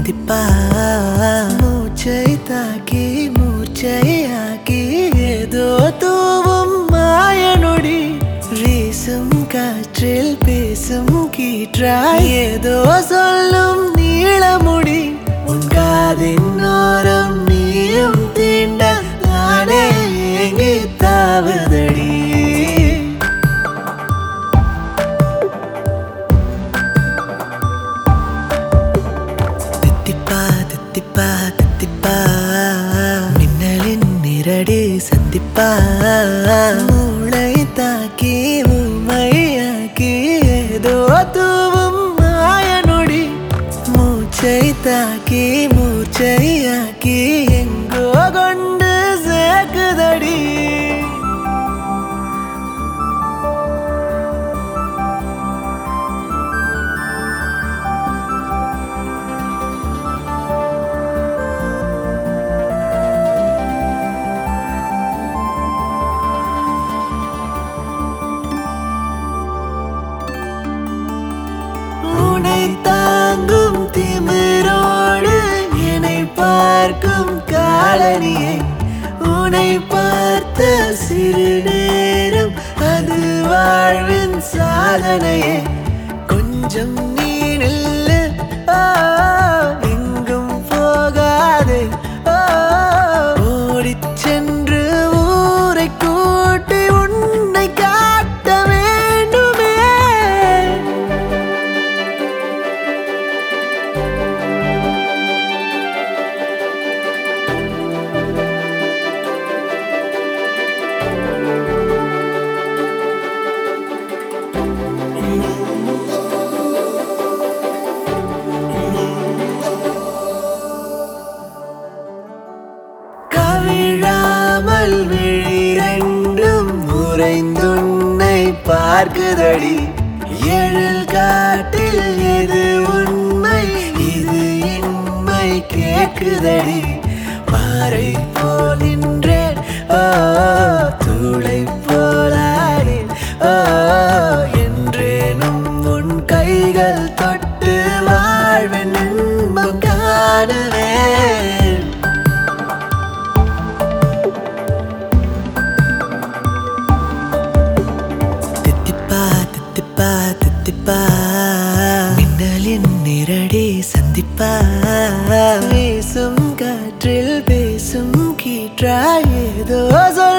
தித்திப்பா மூச்சை தாக்கி மூச்சையாக்கி ஏதோ தூவும் மாயனொடி வீசும் காற்றில் பேசும் கீற்றாய் ஏதோ சொல்லும் நீளமுடி உன் காதின் ஓரம் நீயும் தீண்ட நானே ஏங்கி தாவுதடி தித்திப்பா தித்திப்பா தித்திப்பா மின்னலின் நிரடி சந்திப்பா மூளை தாக்கி உமையாக்கி ஏதோ தூவும் மாயனொடி மூச்சை தாக்கி மூச்சையாக்கி எங்கோ கொண்டு சேர்க்குதடி உன்னை தாங்கும் திமிரோடு என்னை பார்க்கும் காலனியை உன்னை பார்த்த சிறு நேரம் அது வாழ்வின் சாதனையே கொஞ்சம் நீ நில்லு ஆ, எங்கும் போகாதே ஆ, ஓடிச் சென்று ஊரை கூட்டி உன்னை காட்ட வேண்டுமே கவிழாமல் விழிரண்டும் உறைந்துன்னை பார்க்குதடி எழில் காட்டில் எது உண்மை இது இன்மை கேட்குதடி பாறை போல் நின்றேன் ஓ தூளை போலானேன் ஓ என்றேனும் உன் கைகள் தொட்டு வாழ்வின் இன்பம் காணுவேன் தித்திப்பா தித்திப்பா தித்திப்பா மின்னலின் நிரடி சந்திப்பா வீசும் காற்றில் பேசும் கீற்றாய் ஏதோ சொல்